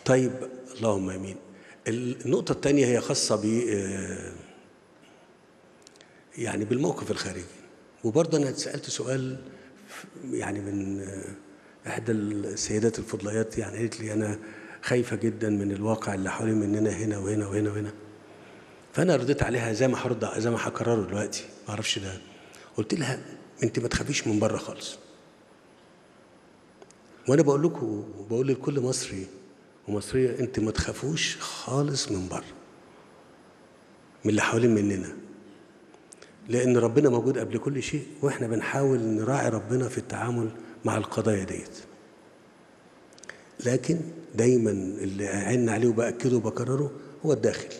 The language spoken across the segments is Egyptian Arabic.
طيب اللهم امين النقطة الثانية هي خاصة ب يعني بالموقف الخارجي وبرضه أنا سألت سؤال يعني من إحدى السيدات الفضليات يعني قالت لي أنا خايفة جدا من الواقع اللي حوالين مننا هنا وهنا وهنا وهنا فأنا رديت عليها زي ما هرد زي ما هكرره دلوقتي ما أعرفش ده قلت لها أنت ما تخافيش من بره خالص وأنا بقول لكم وبقول لكل مصري ومصرية أنت ما تخافوش خالص من بره من اللي حوالين مننا لأن ربنا موجود قبل كل شيء وإحنا بنحاول نراعي ربنا في التعامل مع القضايا ديت لكن دايما اللي عنا عليه وبأكده وبكرره هو الداخل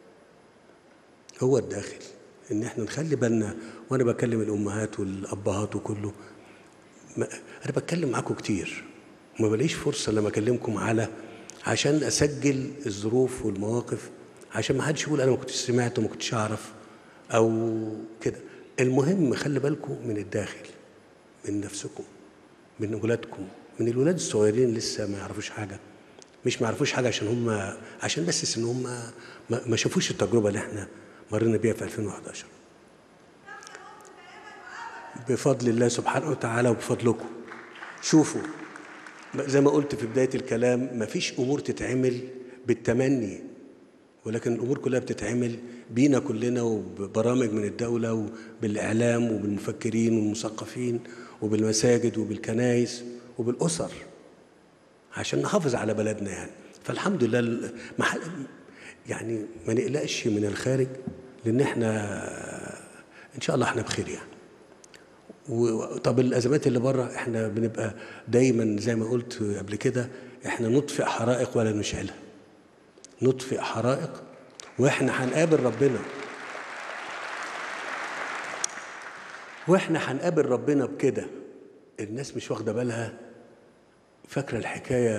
هو الداخل ان احنا نخلي بالنا وانا بكلم الامهات والابهات وكله ما انا بتكلم معاكم كتير وما بلاقيش فرصه لما اكلمكم على عشان اسجل الظروف والمواقف عشان ما حدش يقول انا ما كنتش سمعت وما كنتش اعرف او كده المهم خلي بالكم من الداخل من نفسكم من اولادكم من الولاد الصغيرين لسه ما يعرفوش حاجه مش ما يعرفوش حاجه عشان هم عشان بس ان هم ما, ما شافوش التجربه اللي احنا مرينا بيها في 2011 بفضل الله سبحانه وتعالى وبفضلكم شوفوا زي ما قلت في بدايه الكلام ما فيش امور تتعمل بالتمني ولكن الامور كلها بتتعمل بينا كلنا وببرامج من الدوله وبالاعلام وبالمفكرين والمثقفين وبالمساجد وبالكنائس وبالاسر عشان نحافظ على بلدنا يعني فالحمد لله يعني ما نقلقش من الخارج لان احنا ان شاء الله احنا بخير يعني طب الازمات اللي بره احنا بنبقى دايما زي ما قلت قبل كده احنا نطفئ حرائق ولا نشعلها نطفئ حرائق واحنا هنقابل ربنا واحنا هنقابل ربنا بكده الناس مش واخده بالها فاكره الحكايه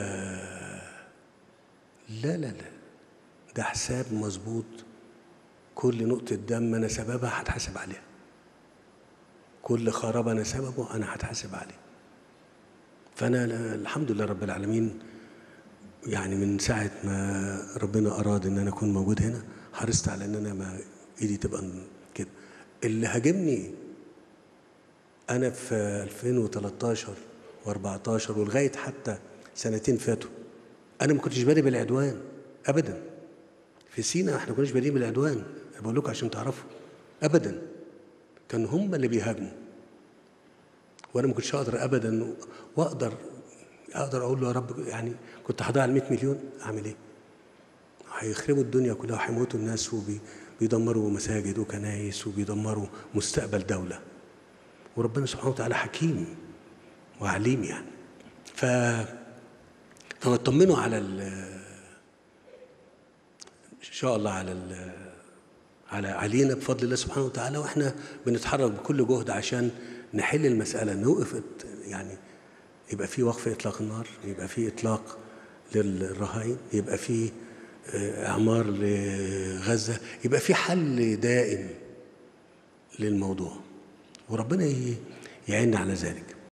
لا لا لا ده حساب مظبوط كل نقطة دم أنا سببها هتحاسب عليها كل خراب أنا سببه أنا هتحاسب عليه فأنا الحمد لله رب العالمين يعني من ساعة ما ربنا أراد إن أنا أكون موجود هنا حرصت على إن أنا ما إيدي تبقى كده اللي هاجمني أنا في 2013 و14 ولغاية حتى سنتين فاتوا أنا ما كنتش بادئ بالعدوان أبدا في سينا احنا ما كناش بادئين بالعدوان أنا بقول لكم عشان تعرفوا أبدا كان هم اللي بيهاجموا وأنا ما كنتش أقدر أبدا وأقدر أقدر أقول له يا رب يعني كنت هضيع ال 100 مليون أعمل إيه؟ هيخربوا الدنيا كلها وهيموتوا الناس وبيدمروا مساجد وكنايس وبيدمروا مستقبل دولة وربنا سبحانه وتعالى حكيم وعليم يعني ف فما اطمنوا على ال ان شاء الله على ال على علينا بفضل الله سبحانه وتعالى واحنا بنتحرك بكل جهد عشان نحل المساله نوقف يعني يبقى في وقف اطلاق النار يبقى في اطلاق للرهائن يبقى في اعمار لغزه يبقى في حل دائم للموضوع وربنا يعيننا على ذلك